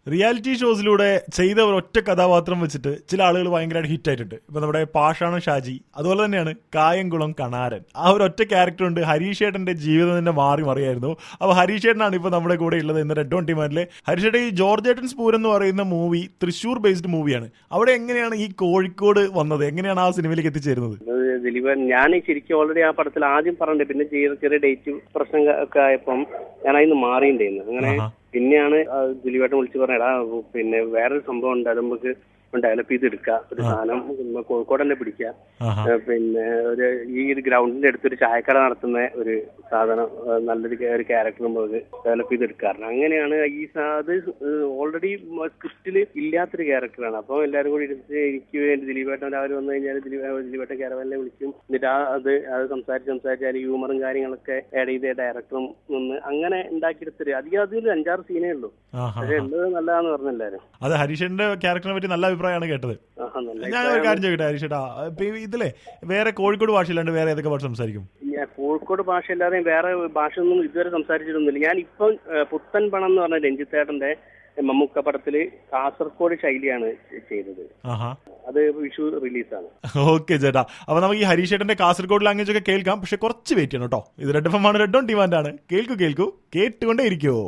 Reality ഷോസിലൂടെ ചെയ്ത ഒരു ഒറ്റ കഥാപാത്രം വെച്ചിട്ട് ചില ആളുകൾ ഭയങ്കരമായിട്ട് ഹിറ്റ് ആയിട്ടുണ്ട് ഇപ്പൊ നമ്മുടെ പാഷാണ് ഷാജി അതുപോലെ തന്നെയാണ് കായംകുളം കണാരൻ ആ ഒരു ഒറ്റ ക്യാരക്ടർ ഉണ്ട് ഹരീഷേട്ടന്റെ ജീവിതം തന്നെ മാറി മറിയായിരുന്നു അപ്പൊ ഹരീഷേട്ടനാണ് ഇപ്പൊ നമ്മുടെ കൂടെ ഉള്ളത് ഇന്ന് റെഡ് ഓൺ ടിമാനിലെ ഹരീഷേട്ടൻ ഈ ജോർജ് ഏട്ടൻസ് പൂരം എന്ന് പറയുന്ന മൂവി തൃശൂർ ബേസ്ഡ് മൂവിയാണ് അവിടെ എങ്ങനെയാണ് ഈ കോഴിക്കോട് വന്നത് എങ്ങനെയാണ് ആ സിനിമയിലേക്ക് എത്തിച്ചേരുന്നത് അത് ദിലീപൻ ഞാൻ ശരിക്കും ഓൾറെഡി ആ പടത്തിൽ ആദ്യം പറഞ്ഞിട്ട് പിന്നെ ചെറിയ ചെറിയ ഡേറ്റ് പ്രശ്നം ഒക്കെ ആയപ്പം ഞാൻ അതിന് മാറിയിട്ടുണ്ടായിരുന്നു അങ്ങനെ ആഹാ. പിന്നെയാണ് ആ ദിലീപേട്ടൻ വിളിച്ച് പറഞ്ഞ എടാ പിന്നെ വേറൊരു സംഭവം ഉണ്ട് അത് നമുക്ക് ഡെവലപ്പ് ചെയ്തെടുക്കാം ഒരു സാധനം നമ്മ കോഴിക്കോട് തന്നെ പിടിക്കാം ആഹാ. ഏ, പിന്നെ ഒരു ഈ ഒരു ഗ്രൗണ്ടിന്റെ അടുത്ത് ഒരു ചായക്കട നടത്തുന്ന ഒരു സാധനം ഏ, നല്ലൊരു ക്യാ- ഒരു ക്യാരക്ടർ നമുക്ക് ഡെവലപ്പ് ചെയ്തെടുക്കാറുണ്ട് അങ്ങനെയാണ് ഈ സാ- അത് ഓൾറെഡി സ്ക്രിപ്റ്റിൽ ഇല്ലാത്തൊരു ക്യാരക്ടറാണ് അപ്പോൾ എല്ലാവരും കൂടി ഇരുന്ന് എനിക്ക് വേണ്ടി ദിലീപേട്ടൻ രാവിലെ വന്നു കഴിഞ്ഞാൽ ദിലീപ് ദിലീപേട്ടൻ ക്യാരവലിനെ വിളിക്കും എന്നിട്ട് ആ അത് അത് സംസാരിച്ച് സംസാരിച്ച് അതിൽ ഹ്യൂമറും കാര്യങ്ങളൊക്കെ ആഡ് ചെയ്ത് ഡയറക്ടറും നിന്ന് അങ്ങനെ ഉണ്ടാക്കിയെടുത്തൊരു അധികം അതിൽ അഞ്ചാറ് സീനേ ഉള്ളൂ ആഹാ. പക്ഷെ ഉള്ളത് നല്ലതാന്ന് പറഞ്ഞു എല്ലാവരും അത് ഹരീഷേട്ടന്റെ ക്യാരക്ടറിനെ പറ്റി നല്ല അഭിപ്രായമാണ് കേട്ടത് ആഹാ, നല്ല ഞാൻ ഒരു കാര്യം ചോദിക്കട്ടെ ഹരീഷേട്ടാ ഇപ്പൊ ഈ ഇതിലെ വേറെ കോഴിക്കോട് ഭാഷയിലാണ്ട് വേറെ ഏതൊക്കെ ഭാഷ സംസാരിക്കും ഞാൻ കോഴിക്കോട് ഭാഷ അല്ലാതെ വേറെ ഭാഷ ഒന്നും ഇതുവരെ സംസാരിച്ചിട്ടൊന്നുമില്ല ഞാൻ ഇപ്പം ഏഹ്, പുത്തൻ പണം എന്ന് പറഞ്ഞ രഞ്ജിത്തേട്ടന്റെ മമ്മൂക്ക പടത്തില് കാസർഗോഡ് ശൈലിയാണ് ചെയ്തത് ആഹാ അത് വിഷു റിലീസാണ് ഓക്കെ ചേട്ടാ അപ്പൊ നമുക്ക് ഈ ഹരീഷേട്ടന്റെ കാസർഗോഡ് ലാംഗ്വേജ് ഒക്കെ കേൾക്കാം പക്ഷെ കുറച്ച് വെയിറ്റ് ചെയ്യണം കേട്ടോ ഇത് റെഡ് എഫ് ആണ് റെഡ് ഓൺ ഡിമാൻഡ് ആണ് കേൾക്കൂ കേൾക്കൂ കേട്ടുകൊണ്ടേ ഇരിക്കുവോ